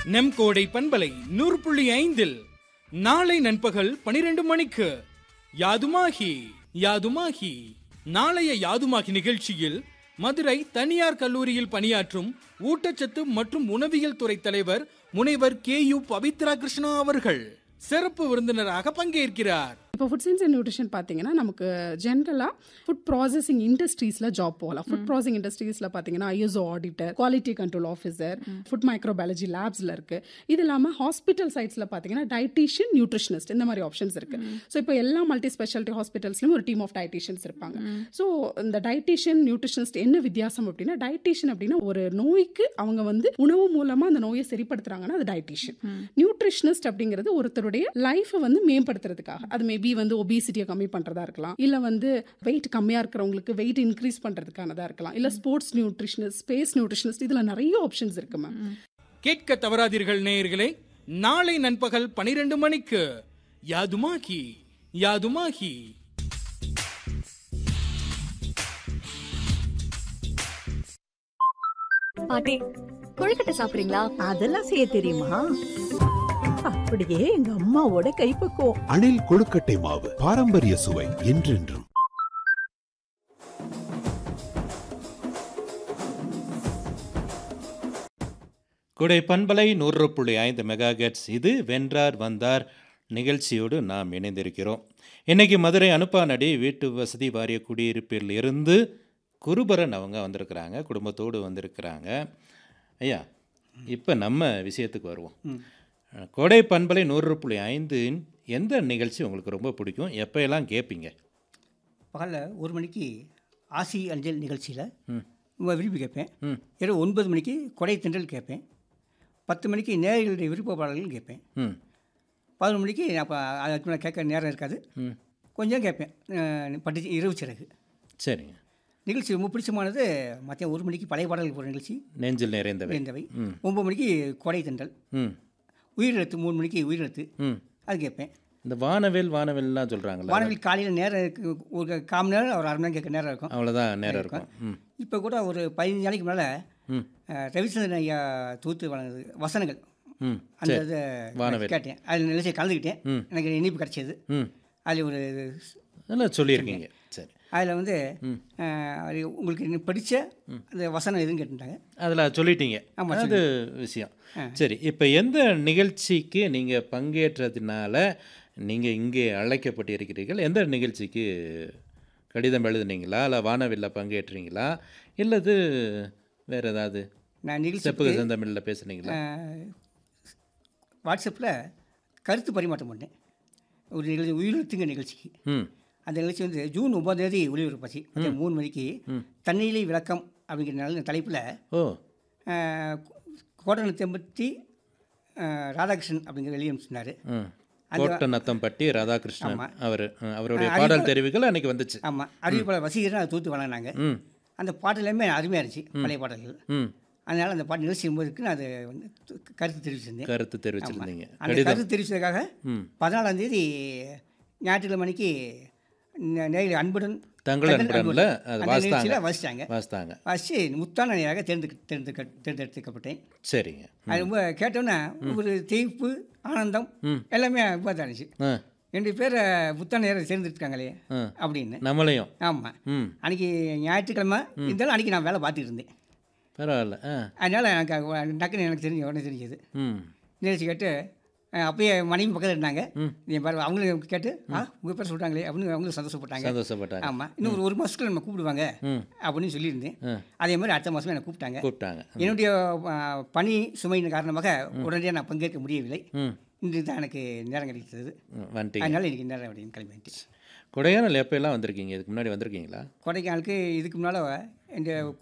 நெம் கோடை பண்பலை நூறு புள்ளி ஐந்தில் நாளை நண்பகல் பனிரெண்டு மணிக்கு யாதுமாகி யாதுமாகி நாளைய யாதுமாகி நிகழ்ச்சியில் மதுரை தனியார் கல்லூரியில் பணியாற்றும் ஊட்டச்சத்து மற்றும் உணவியல் துறை தலைவர் முனைவர் கே யு பவித்ரா கிருஷ்ணா அவர்கள் சிறப்பு விருந்தினராக பங்கேற்கிறார் இப்போ ஃபுட் சயின்ஸ் அண்ட் நியூட்ரிஷன் பார்த்தீங்கன்னா நமக்கு ஜென்ரலாக ஃபுட் ப்ராசஸிங் இண்டஸ்ட்ரீஸில் ஜாப் போகலாம் ஃபுட் ப்ராசஸிங் இண்டஸ்ட்ரீஸில் பார்த்தீங்கன்னா ISO auditor quality control officer food microbiology லேப்ஸில் இருக்கு இது இல்லாமல் ஹாஸ்பிட்டல் சைட்ஸில் பார்த்தீங்கன்னா டயட்டீஷியன் நியூட்ரிஷனிஸ்ட் இந்த மாதிரி ஆப்ஷன்ஸ் இருக்கு ஸோ இப்போ எல்லா மல்டி ஸ்பெஷாலிட்டி ஹாஸ்பிட்டல்ஸ்லையும் ஒரு டீம் ஆஃப் டயட்டீஷியன்ஸ் இருப்பாங்க ஸோ இந்த டயட்டீஷியன் நியூட்ரிஷனிஸ்ட் என்ன வித்தியாசம் அப்படின்னா டயட்டீஷியன் அப்படின்னா ஒரு நோய்க்கு அவங்க வந்து உணவு மூலமாக அந்த நோயை சரிப்படுத்துறாங்கன்னா அது டயட்டீஷியன் நியூட்ரிஷனிஸ்ட் அப்படிங்கிறது ஒருத்தருடைய லைஃபை வந்து மேம்படுத்துறதுக்காக அது மேபி வந்து ஒபிசிட்டியை கம்மி பண்ணுறதா இருக்கலாம் இல்லை வந்து வெயிட் கம்மியாக இருக்கிறவங்களுக்கு வெயிட் இன்க்ரீஸ் பண்ணுறதுக்கானதாக இருக்கலாம் இல்லை ஸ்போர்ட்ஸ் நியூட்ரிஷனிஸ்ட் ஸ்பேஸ் நியூட்ரிஷனிஸ்ட் இதில் நிறைய ஆப்ஷன்ஸ் இருக்கு மேம் கேட்க தவறாதீர்கள் நேயர்களே நாளை நண்பகல் பனிரெண்டு மணிக்கு யாதுமாகி யாதுமாகி பாட்டி கொழுக்கட்டை சாப்பிடுறீங்களா அதெல்லாம் செய்ய தெரியுமா அப்படியே எங்க அம்மாவோட கைப்பக்குவம் அணில் கொழுக்கட்டை மாவு பாரம்பரிய சுவை என்றென்றும் குடை பண்பலை நூறு புள்ளி ஐந்து மெகாகெட்ஸ் இது வென்றார் வந்தார் நிகழ்ச்சியோடு நாம் இணைந்திருக்கிறோம் இன்னைக்கு மதுரை அனுப்பானடி வீட்டு வசதி வாரிய குடியிருப்பில் இருந்து குருபரன் அவங்க வந்திருக்கிறாங்க குடும்பத்தோடு வந்திருக்கிறாங்க ஐயா இப்போ நம்ம விஷயத்துக்கு வருவோம் கோடை பண்பலை நூறு புள்ளி ஐந்தின் எந்த நிகழ்ச்சி உங்களுக்கு ரொம்ப பிடிக்கும் எப்போயெல்லாம் கேட்பீங்க பகலில் ஒரு மணிக்கு ஆசி அஞ்சல் நிகழ்ச்சியில் ம். விரும்பி கேட்பேன் ம். இரவு ஒன்பது மணிக்கு கொடை தென்றல் கேட்பேன் பத்து மணிக்கு நேயர்களுடைய விருப்ப பாடல்கள் கேட்பேன் ம் பதினொரு மணிக்கு அப்போ அதுக்கு மேலே கேட்க நேரம் இருக்காது ம் கொஞ்சம் கேட்பேன் அஹ் பட்டு இரவு சிறகு சரிங்க நிகழ்ச்சி ரொம்ப பிடிச்சமானது மத்தியம் ஒரு மணிக்கு பழைய பாடல்கள் போகிற நிகழ்ச்சி நெஞ்சில் நிறைந்தவை இருந்தவை ம் ஒம்பது மணிக்கு கொடை தென்றல் ம் உயிரெழுத்து மூணு மணிக்கு உயிரெழுத்து ம் அது கேட்பேன் இந்த வானவேல் வானவேல்லாம் சொல்கிறாங்களா வானவில் காலையில் நேரம் இருக்கு ஒரு கால் மணி நேரம் ஒரு அரை மணி நேரம் கேட்க நேரம் இருக்கும் அவ்வளோதான் நேரம் இருக்கும் ம் இப்போ கூட ஒரு பதினஞ்சு நாளைக்கு முன்னால் ம் ரவிச்சந்திரன் ஐயா தூத்து வழங்குது வசனங்கள் ம் அந்த சரி இதை வானவில். கேட்டேன் அதில் நிகழ்ச்சியை கலந்துக்கிட்டேன் ம். எனக்கு இனிப்பு கிடச்சிது ம் அதில் ஒரு அதெல்லாம் சொல்லியிருக்கீங்க சரி அதில் வந்து அஹ், அது உங்களுக்கு இன்னும் படித்த அந்த வசனம் எதுன்னு கேட்டுட்டாங்க அதில் சொல்லிட்டீங்க ஆமா, அது விஷயம் சரி இப்போ எந்த நிகழ்ச்சிக்கு நீங்கள் பங்கேற்றதுனால நீங்கள் இங்கே அழைக்கப்பட்டிருக்கிறீர்கள் எந்த நிகழ்ச்சிக்கு கடிதம் எழுதுனீங்களா இல்லை வானவில்ல பங்கேற்றீங்களா இல்லது வேறு ஏதாவது நான் நிகழ்ச்சி செப்புக செந்தமிழில் பேசுனீங்களா வாட்ஸ்அப்பில் கருத்து பரிமாற்றம் பண்ணேன் ஒரு நிகழ்ச்சி உயிரெழுத்துங்க நிகழ்ச்சிக்கு ம் அந்த நிகழ்ச்சி வந்து ஜூன் ஒன்பதாம் தேதி ஒளிபரப்பாச்சு மதியம் மூணு மணிக்கு தண்ணீரை விளக்கம் அப்படிங்கிற நல்ல தலைப்பில் ஓ கோட்டணத்தை தெம்பத்தி ராதாகிருஷ்ணன் அப்படிங்கிற வெளியே சொன்னார் ம் கோட்டநத்தம்பட்டி ராதாகிருஷ்ணன் ஆமா. அவர் அவருடைய ஆ, பாடல் அறிவு- தெரிவுகள் அன்னைக்கு வந்துச்சு ஆமாம் அறிவிப்பாளர் வசீகரன் அதை தூத்து வழங்கினாங்க ம் அந்த பாட்டு எல்லாமே அருமையாக இருந்துச்சு பழைய பாடல்கள் ம் அதனால் அந்த பாட்டு நிகழ்ச்சி போதுக்கு நான் அதை வந்து து- கருத்து தெரிவிச்சிருந்தேன் கருத்து தெரிவிச்சிருந்தீங்க அந்த கடிதம் கருத்து தெரிவித்ததுக்காக ம் பதினாலாம் தேதி ஞாயிற்றுக்கிழமை மணிக்கு நே- நேரில் அன்புடன் தங்கள் அன்புடன்ல அது அந்த வாசித்தாங்க நிகழ்ச்சியில் வாசித்தாங்க வாசித்தாங்க வாசித்து முத்தான நேராக தேர்ந்து தேர்ந்து தேர்ந்தெடுத்துக்கப்பட்டேன் சரிங்க அது ரொம்ப கேட்டோன்னே ஒரு தேய்ப்பு ஆனந்தம் எல்லாமே ரொம்ப தான் இருந்துச்சு ஆ ரெண்டு பேர் புத்தான நேரம் தேர்ந்தெடுத்துருக்காங்களே ஆ. அப்படின்னு நம்மளையும் ஆமாம் ம் அன்றைக்கி ஞாயிற்றுக்கிழமை இருந்தாலும் அன்றைக்கி நான் வேலை பார்த்துட்டு இருந்தேன் பரவாயில்ல ஆ அதனால் எனக்கு அது டக்குன்னு எனக்கு தெரிஞ்ச உடனே தெரிஞ்சது ம் நிகழ்ச்சி கேட்டு அஹ், அப்பயே மனைவி பக்கத்தில் இருந்தாங்க நீ பாரு அவங்களும் கேட்டு ஆ உங்கள் பேர் சொல்கிறாங்களே அப்படின்னு அவங்களும் சந்தோஷப்பட்டாங்க சந்தோஷப்பட்டாங்க ஆமாம் இன்னும் ஒரு ஒரு மாதத்துல நம்ம கூப்பிடுவாங்க ம் அப்படின்னு சொல்லியிருந்தேன் ஆ. அதே மாதிரி அடுத்த மாதமே என்னை கூப்பிட்டாங்க கூப்பிட்டாங்க என்னுடைய ஆ, பணி சுமையின் காரணமாக உடனடியாக நான் பங்கேற்க முடியவில்லை ம் இன்று தான் எனக்கு நேரம் கிடைத்தது ம், வந்துட்டீங்க அதனால் எனக்கு நேரம் அப்படின்னு கிளம்பிட்டு கொடைக்கானல் எப்போயெல்லாம் வந்திருக்கீங்க இதுக்கு முன்னாடி வந்திருக்கீங்களா கொடைக்கானலுக்கு இதுக்கு முன்னால் இந்த